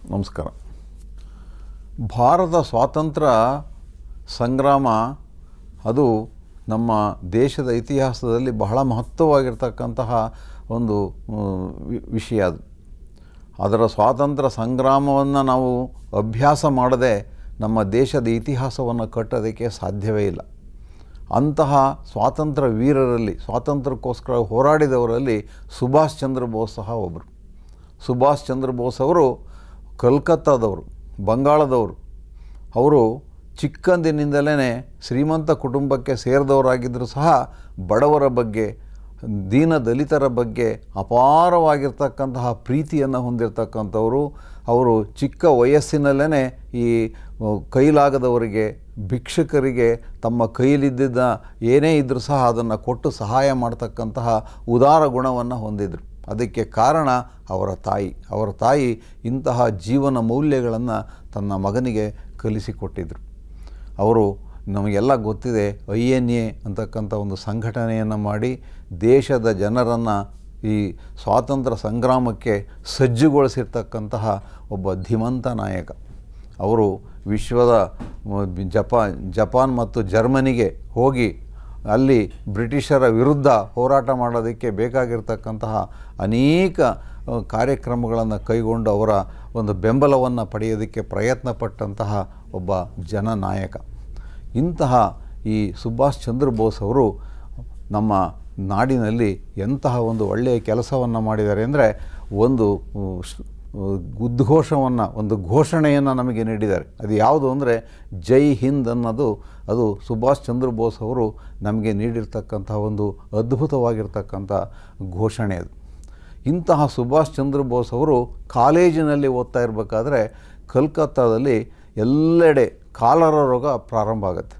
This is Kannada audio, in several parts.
ನಮಸ್ಕಾರ ಭಾರತ ಸ್ವಾತಂತ್ರ್ಯ ಸಂಗ್ರಾಮ ಅದು ನಮ್ಮ ದೇಶದ ಇತಿಹಾಸದಲ್ಲಿ ಬಹಳ ಮಹತ್ವವಾಗಿರ್ತಕ್ಕಂತಹ ಒಂದು ಮ್, ವಿ- ವಿಷಯ ಅದು ಅದರ ಸ್ವಾತಂತ್ರ್ಯ ಸಂಗ್ರಾಮವನ್ನು ನಾವು ಅಭ್ಯಾಸ ಮಾಡದೆ ನಮ್ಮ ದೇಶದ ಇತಿಹಾಸವನ್ನು ಕಟ್ಟೋದಕ್ಕೆ ಸಾಧ್ಯವೇ ಇಲ್ಲ ಅಂತಹ ಸ್ವಾತಂತ್ರ್ಯ ವೀರರಲ್ಲಿ ಸ್ವಾತಂತ್ರ್ಯಕ್ಕೋಸ್ಕರ ಹೋರಾಡಿದವರಲ್ಲಿ ಸುಭಾಷ್ ಚಂದ್ರ ಬೋಸ್ ಸಹ ಒಬ್ಬರು ಸುಭಾಷ್ ಚಂದ್ರ ಬೋಸ್ ಅವರು ಕಲ್ಕತ್ತಾದವರು ಬಂಗಾಳದವರು ಅವರು ಚಿಕ್ಕಂದಿನಿಂದಲೇ ಶ್ರೀಮಂತ ಕುಟುಂಬಕ್ಕೆ ಸೇರಿದವರಾಗಿದ್ದರೂ ಸಹ ಬಡವರ ಬಗ್ಗೆ ದೀನ ದಲಿತರ ಬಗ್ಗೆ ಅಪಾರವಾಗಿರ್ತಕ್ಕಂತಹ ಪ್ರೀತಿಯನ್ನು ಹೊಂದಿರತಕ್ಕಂಥವರು ಅವರು ಚಿಕ್ಕ ವಯಸ್ಸಿನಲ್ಲೇ ಈ ಅ, ಕೈಲಾಗದವರಿಗೆ ಭಿಕ್ಷುಕರಿಗೆ ತಮ್ಮ ಕೈಲಿದ್ದ ಏನೇ ಇದ್ದರೂ ಸಹ ಅದನ್ನು ಕೊಟ್ಟು ಸಹಾಯ ಮಾಡ್ತಕ್ಕಂತಹ ಉದಾರ ಗುಣವನ್ನು ಹೊಂದಿದರು ಅದಕ್ಕೆ ಕಾರಣ ಅವರ ತಾಯಿ ಅವರ ತಾಯಿ ಇಂತಹ ಜೀವನ ಮೌಲ್ಯಗಳನ್ನು ತನ್ನ ಮಗನಿಗೆ ಕಲಿಸಿಕೊಟ್ಟಿದ್ರು ಅವರು ನಮಗೆಲ್ಲ ಗೊತ್ತಿದೆ ಐ ಎನ್ ಎ ಅಂತಕ್ಕಂಥ ಒಂದು ಸಂಘಟನೆಯನ್ನು ಮಾಡಿ ದೇಶದ ಜನರನ್ನು ಈ ಸ್ವಾತಂತ್ರ್ಯ ಸಂಗ್ರಾಮಕ್ಕೆ ಸಜ್ಜುಗೊಳಿಸಿರ್ತಕ್ಕಂತಹ ಒಬ್ಬ ಧೀಮಂತ ನಾಯಕ ಅವರು ವಿಶ್ವದ ಮ, ಜಪಾನ್ ಜಪಾನ್ ಮತ್ತು ಜರ್ಮನಿಗೆ ಹೋಗಿ ಅಲ್ಲಿ ಬ್ರಿಟಿಷರ ವಿರುದ್ಧ ಹೋರಾಟ ಮಾಡೋದಕ್ಕೆ ಬೇಕಾಗಿರ್ತಕ್ಕಂತಹ ಅನೇಕ ಕಾರ್ಯಕ್ರಮಗಳನ್ನು ಕೈಗೊಂಡು ಅವರ ಒಂದು ಬೆಂಬಲವನ್ನು ಪಡೆಯೋದಕ್ಕೆ ಪ್ರಯತ್ನ ಪಟ್ಟಂತಹ ಒಬ್ಬ ಜನನಾಯಕ ಇಂತಹ ಈ ಸುಭಾಷ್ ಚಂದ್ರ ಬೋಸ್ ಅವರು ನಮ್ಮ ನಾಡಿನಲ್ಲಿ ಎಂತಹ ಒಂದು ಒಳ್ಳೆಯ ಕೆಲಸವನ್ನು ಮಾಡಿದ್ದಾರೆ ಅಂದರೆ ಒಂದು ಉ, ಶ್- ಉದ್ಘೋಷವನ್ನು ಒಂದು ಘೋಷಣೆಯನ್ನು ನಮಗೆ ನೀಡಿದ್ದಾರೆ ಅದು ಯಾವುದು ಅಂದರೆ ಜೈ ಹಿಂದ್ ಅನ್ನೋದು ಅದು ಸುಭಾಷ್ ಚಂದ್ರ ಬೋಸ್ ಅವರು ನಮಗೆ ನೀಡಿರ್ತಕ್ಕಂಥ ಒಂದು ಅದ್ಭುತವಾಗಿರ್ತಕ್ಕಂಥ ಘೋಷಣೆ ಅದು ಇಂತಹ ಸುಭಾಷ್ ಚಂದ್ರ ಬೋಸ್ ಅವರು ಕಾಲೇಜಿನಲ್ಲಿ ಓದ್ತಾ ಇರಬೇಕಾದ್ರೆ ಕಲ್ಕತ್ತಾದಲ್ಲಿ ಎಲ್ಲೆಡೆ ಕಾಲರ ರೋಗ ಪ್ರಾರಂಭ ಆಗುತ್ತೆ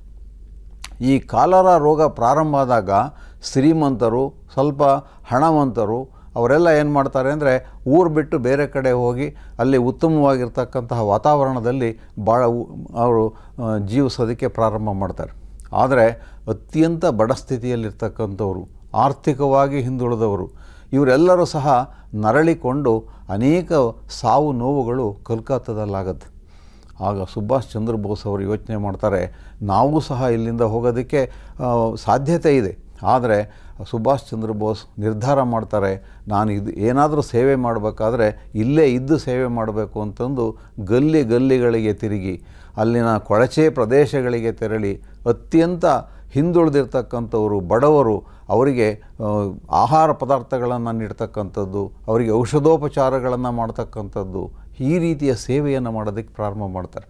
ಈ ಕಾಲರ ರೋಗ ಪ್ರಾರಂಭ ಆದಾಗ ಶ್ರೀಮಂತರು ಸ್ವಲ್ಪ ಹಣವಂತರು ಅವರೆಲ್ಲ ಏನು ಮಾಡ್ತಾರೆ ಅಂದರೆ ಊರು ಬಿಟ್ಟು ಬೇರೆ ಕಡೆ ಹೋಗಿ ಅಲ್ಲಿ ಉತ್ತಮವಾಗಿರ್ತಕ್ಕಂತಹ ವಾತಾವರಣದಲ್ಲಿ ಭಾಳ ಉ- ಅವರು ಆ, ಜೀವಿಸೋದಕ್ಕೆ ಪ್ರಾರಂಭ ಮಾಡ್ತಾರೆ ಆದರೆ ಅತ್ಯಂತ ಬಡ ಸ್ಥಿತಿಯಲ್ಲಿರ್ತಕ್ಕಂಥವ್ರು ಆರ್ಥಿಕವಾಗಿ ಹಿಂದುಳಿದವರು ಇವರೆಲ್ಲರೂ ಸಹ ನರಳಿಕೊಂಡು ಅನೇಕ ಸಾವು ನೋವುಗಳು ಕಲ್ಕತ್ತಾದಲ್ಲಾಗತ್ತೆ ಆಗ ಸುಭಾಷ್ ಚಂದ್ರ ಬೋಸ್ ಅವರು ಯೋಚನೆ ಮಾಡ್ತಾರೆ ನಾವು ಸಹ ಇಲ್ಲಿಂದ ಹೋಗೋದಕ್ಕೆ ಆ, ಸಾಧ್ಯತೆ ಇದೆ ಆದರೆ ಸುಭಾಷ್ ಚಂದ್ರ ಬೋಸ್ ನಿರ್ಧಾರ ಮಾಡ್ತಾರೆ ನಾನು ಇದು ಏನಾದರೂ ಸೇವೆ ಮಾಡಬೇಕಾದ್ರೆ ಇಲ್ಲೇ ಇದ್ದು ಸೇವೆ ಮಾಡಬೇಕು ಅಂತಂದು ಗಲ್ಲಿ ಗಲ್ಲಿಗಳಿಗೆ ತಿರುಗಿ ಅಲ್ಲಿನ ಕೊಳಚೆ ಪ್ರದೇಶಗಳಿಗೆ ತೆರಳಿ ಅತ್ಯಂತ ಹಿಂದುಳಿದಿರ್ತಕ್ಕಂಥವರು ಬಡವರು ಅವರಿಗೆ ಆ, ಆಹಾರ ಪದಾರ್ಥಗಳನ್ನು ನೀಡ್ತಕ್ಕಂಥದ್ದು ಅವರಿಗೆ ಔಷಧೋಪಚಾರಗಳನ್ನು ಮಾಡ್ತಕ್ಕಂಥದ್ದು ಈ ರೀತಿಯ ಸೇವೆಯನ್ನು ಮಾಡೋದಕ್ಕೆ ಪ್ರಾರಂಭ ಮಾಡ್ತಾರೆ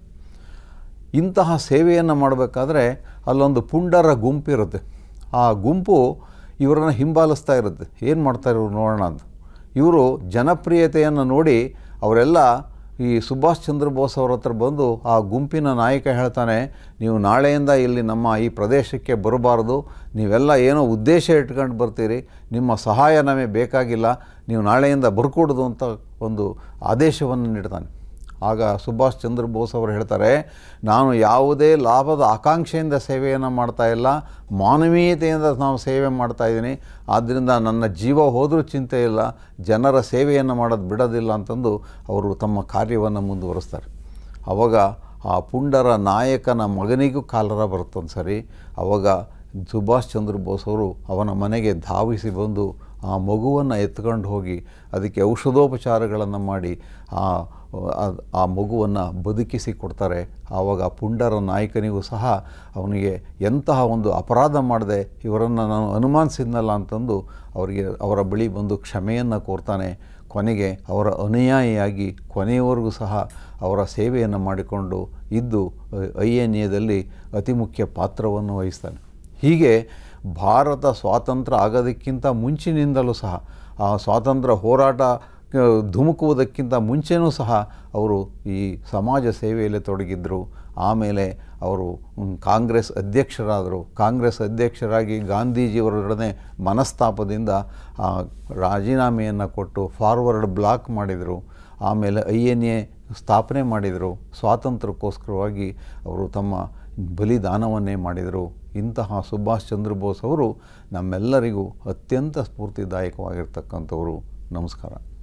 ಇಂತಹ ಸೇವೆಯನ್ನು ಮಾಡಬೇಕಾದ್ರೆ ಅಲ್ಲೊಂದು ಪುಂಡರ ಗುಂಪಿರುತ್ತೆ ಆ ಗುಂಪು ಇವರನ್ನು ಹಿಂಬಾಲಿಸ್ತಾ ಇರುತ್ತೆ ಏನು ಮಾಡ್ತಾರೆ ಇವ್ರು ನೋಡೋಣ ಅಂತ ಇವರು ಜನಪ್ರಿಯತೆಯನ್ನು ನೋಡಿ ಅವರೆಲ್ಲ ಈ ಸುಭಾಷ್ ಚಂದ್ರ ಬೋಸ್ ಅವ್ರ ಹತ್ರ ಬಂದು ಆ ಗುಂಪಿನ ನಾಯಕ ಹೇಳ್ತಾನೆ ನೀವು ನಾಳೆಯಿಂದ ಇಲ್ಲಿ ನಮ್ಮ ಈ ಪ್ರದೇಶಕ್ಕೆ ಬರಬಾರ್ದು ನೀವೆಲ್ಲ ಏನೋ ಉದ್ದೇಶ ಇಟ್ಕೊಂಡು ಬರ್ತೀರಿ ನಿಮ್ಮ ಸಹಾಯ ನಮಗೆ ಬೇಕಾಗಿಲ್ಲ ನೀವು ನಾಳೆಯಿಂದ ಬರ್ಕೊಡೋದು ಅಂತ ಒಂದು ಆದೇಶವನ್ನು ನೀಡ್ತಾನೆ ಆಗ ಸುಭಾಷ್ ಚಂದ್ರ ಬೋಸ್ ಅವರು ಹೇಳ್ತಾರೆ ನಾನು ಯಾವುದೇ ಲಾಭದ ಆಕಾಂಕ್ಷೆಯಿಂದ ಸೇವೆಯನ್ನು ಮಾಡ್ತಾ ಇಲ್ಲ ಮಾನವೀಯತೆಯಿಂದ ನಾವು ಸೇವೆ ಮಾಡ್ತಾ ಇದ್ದೀನಿ ಆದ್ದರಿಂದ ನನ್ನ ಜೀವ ಹೋದರೂ ಚಿಂತೆ ಇಲ್ಲ ಜನರ ಸೇವೆಯನ್ನು ಮಾಡೋದು ಬಿಡೋದಿಲ್ಲ ಅಂತಂದು ಅವರು ತಮ್ಮ ಕಾರ್ಯವನ್ನು ಮುಂದುವರಿಸ್ತಾರೆ ಆವಾಗ ಆ ಪುಂಡರ ನಾಯಕನ ಮಗನಿಗೂ ಕಾಲರ ಬರುತ್ತೊಂದು ಸರಿ ಆವಾಗ ಸುಭಾಷ್ ಚಂದ್ರ ಬೋಸ್ ಅವರು ಅವನ ಮನೆಗೆ ಧಾವಿಸಿ ಬಂದು ಆ ಮಗುವನ್ನು ಎತ್ಕೊಂಡು ಹೋಗಿ ಅದಕ್ಕೆ ಔಷಧೋಪಚಾರಗಳನ್ನು ಮಾಡಿ ಆ ಆ- ಆ ಮಗುವನ್ನು ಬದುಕಿಸಿ ಕೊಡ್ತಾರೆ ಆವಾಗ ಪುಂಡರ ನಾಯಕನಿಗೂ ಸಹ ಅವನಿಗೆ ಎಂತಹ ಒಂದು ಅಪರಾಧ ಮಾಡದೆ ಇವರನ್ನು ನಾನು ಅನುಮಾನಿಸಿದ್ನಲ್ಲ ಅಂತಂದು ಅವರಿಗೆ ಅವರ ಬಳಿ ಬಂದು ಕ್ಷಮೆಯನ್ನು ಕೋರ್ತಾನೆ ಕೊನೆಗೆ ಅವರ ಅನುಯಾಯಿಯಾಗಿ ಕೊನೆಯವರೆಗೂ ಸಹ ಅವರ ಸೇವೆಯನ್ನು ಮಾಡಿಕೊಂಡು ಇದ್ದು ಐ ಎನ್ ಎದಲ್ಲಿ ಅತಿ ಮುಖ್ಯ ಪಾತ್ರವನ್ನು ವಹಿಸ್ತಾನೆ ಹೀಗೆ ಭಾರತ ಸ್ವಾತಂತ್ರ್ಯ ಆಗೋದಕ್ಕಿಂತ ಮುಂಚಿನಿಂದಲೂ ಸಹ ಆ ಸ್ವಾತಂತ್ರ್ಯ ಹೋರಾಟ ಆ, ಧುಮುಕುವುದಕ್ಕಿಂತ ಮುಂಚೆನೂ ಸಹ ಅವರು ಈ ಸಮಾಜ ಸೇವೆಯಲ್ಲಿ ತೊಡಗಿದ್ದರು ಆಮೇಲೆ ಅವರು ಮ್, ಕಾಂಗ್ರೆಸ್ ಅಧ್ಯಕ್ಷರಾದರು ಕಾಂಗ್ರೆಸ್ ಅಧ್ಯಕ್ಷರಾಗಿ ಗಾಂಧೀಜಿಯವರೊಡನೆ ಮನಸ್ತಾಪದಿಂದ ಆ, ರಾಜೀನಾಮೆಯನ್ನು ಕೊಟ್ಟು ಫಾರ್ವರ್ಡ್ ಬ್ಲಾಕ್ ಮಾಡಿದರು ಆಮೇಲೆ ಐ ಎನ್ ಎ ಸ್ಥಾಪನೆ ಮಾಡಿದರು ಸ್ವಾತಂತ್ರ್ಯಕ್ಕೋಸ್ಕರವಾಗಿ ಅವರು ತಮ್ಮ ಬಲಿದಾನವನ್ನೇ ಮಾಡಿದರು ಇಂತಹ ಸುಭಾಷ್ ಚಂದ್ರ ಬೋಸ್ ಅವರು ನಮ್ಮೆಲ್ಲರಿಗೂ ಅತ್ಯಂತ ಸ್ಫೂರ್ತಿದಾಯಕವಾಗಿರ್ತಕ್ಕಂಥವರು ನಮಸ್ಕಾರ